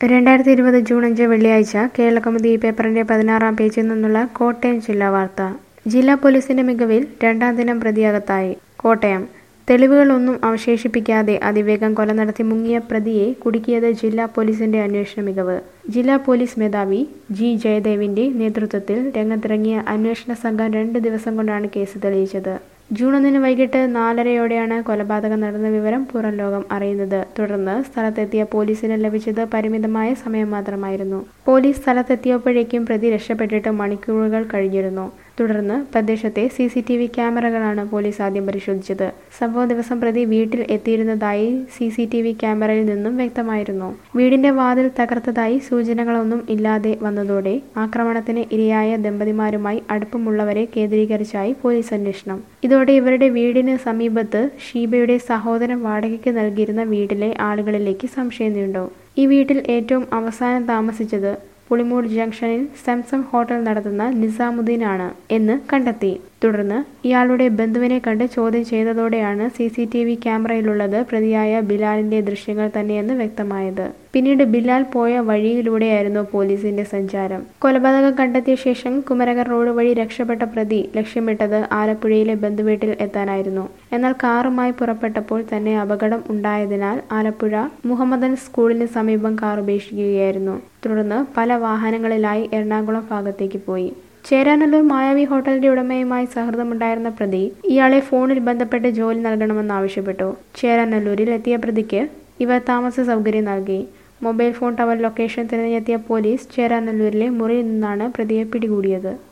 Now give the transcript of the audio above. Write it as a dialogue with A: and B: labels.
A: രണ്ടായിരത്തി ഇരുപത് ജൂൺ അഞ്ച് വെള്ളിയാഴ്ച കേരളകൗമുദി പേപ്പറിന്റെ പതിനാറാം പേജിൽ നിന്നുള്ള കോട്ടയം ജില്ലാ വാർത്ത ജില്ലാ പോലീസിന്റെ മികവിൽ രണ്ടാം ദിനം പ്രതിയകത്തായി കോട്ടയം തെളിവുകളൊന്നും അവശേഷിപ്പിക്കാതെ അതിവേഗം കൊല നടത്തി മുങ്ങിയ പ്രതിയെ കുടുക്കിയത് ജില്ലാ പോലീസിന്റെ അന്വേഷണ മികവ് ജില്ലാ പോലീസ് മേധാവി ജി ജയദേവിന്റെ നേതൃത്വത്തിൽ രംഗത്തിറങ്ങിയ അന്വേഷണ സംഘം രണ്ട് ദിവസം കൊണ്ടാണ് കേസ് തെളിയിച്ചത് ജൂൺ ഒന്നിന് വൈകിട്ട് നാലരയോടെയാണ് കൊലപാതകം നടന്ന വിവരം പുറം ലോകം അറിയുന്നത് തുടർന്ന് സ്ഥലത്തെത്തിയ പോലീസിന് ലഭിച്ചത് പരിമിതമായ സമയം മാത്രമായിരുന്നു പോലീസ് സ്ഥലത്തെത്തിയപ്പോഴേക്കും പ്രതി രക്ഷപ്പെട്ടിട്ട് മണിക്കൂറുകൾ കഴിഞ്ഞിരുന്നു തുടർന്ന് പ്രദേശത്തെ സി സി ടി വി ക്യാമറകളാണ് പോലീസ് ആദ്യം പരിശോധിച്ചത് സംഭവ ദിവസം പ്രതി വീട്ടിൽ എത്തിയിരുന്നതായി സി സി ടി വി ക്യാമറയിൽ നിന്നും വ്യക്തമായിരുന്നു വീടിന്റെ വാതിൽ തകർത്തതായി സൂചനകളൊന്നും ഇല്ലാതെ വന്നതോടെ ആക്രമണത്തിന് ഇരയായ ദമ്പതിമാരുമായി അടുപ്പമുള്ളവരെ കേന്ദ്രീകരിച്ചായി പോലീസ് അന്വേഷണം ഇതോടെ ഇവരുടെ വീടിന് സമീപത്ത് ഷീബയുടെ സഹോദരൻ വാടകയ്ക്ക് നൽകിയിരുന്ന വീട്ടിലെ ആളുകളിലേക്ക് സംശയം നീണ്ടു ഈ വീട്ടിൽ ഏറ്റവും അവസാനം താമസിച്ചത് പുളിമൂട് ജംഗ്ഷനിൽ സംസം ഹോട്ടൽ നടത്തുന്ന നിസാമുദ്ദീനാണ് എന്ന് കണ്ടെത്തി തുടർന്ന് ഇയാളുടെ ബന്ധുവിനെ കണ്ട് ചോദ്യം ചെയ്തതോടെയാണ് സി സി ടി വി ക്യാമറയിലുള്ളത് പ്രതിയായ ബിലാലിന്റെ ദൃശ്യങ്ങൾ തന്നെയെന്ന് വ്യക്തമായത് പിന്നീട് ബിലാൽ പോയ വഴിയിലൂടെയായിരുന്നു പോലീസിന്റെ സഞ്ചാരം കൊലപാതകം കണ്ടെത്തിയ ശേഷം കുമരകർ റോഡ് വഴി രക്ഷപ്പെട്ട പ്രതി ലക്ഷ്യമിട്ടത് ആലപ്പുഴയിലെ ബന്ധുവീട്ടിൽ എത്താനായിരുന്നു എന്നാൽ കാറുമായി പുറപ്പെട്ടപ്പോൾ തന്നെ അപകടം ഉണ്ടായതിനാൽ ആലപ്പുഴ മുഹമ്മദൻ സ്കൂളിന് സമീപം കാർ ഉപേക്ഷിക്കുകയായിരുന്നു തുടർന്ന് പല വാഹനങ്ങളിലായി എറണാകുളം ഭാഗത്തേക്ക് പോയി ചേരാനല്ലൂർ മായാവി ഹോട്ടലിന്റെ ഉടമയുമായി സൗഹൃദമുണ്ടായിരുന്ന പ്രതി ഇയാളെ ഫോണിൽ ബന്ധപ്പെട്ട് ജോലി നൽകണമെന്ന് ആവശ്യപ്പെട്ടു ചേരാനല്ലൂരിൽ എത്തിയ പ്രതിക്ക് ഇവർ താമസ സൗകര്യം നൽകി മൊബൈൽ ഫോൺ ടവർ ലൊക്കേഷൻ തിരഞ്ഞെത്തിയ പോലീസ് ചേരാനല്ലൂരിലെ മുറിയിൽ നിന്നാണ് പ്രതിയെ പിടികൂടിയത്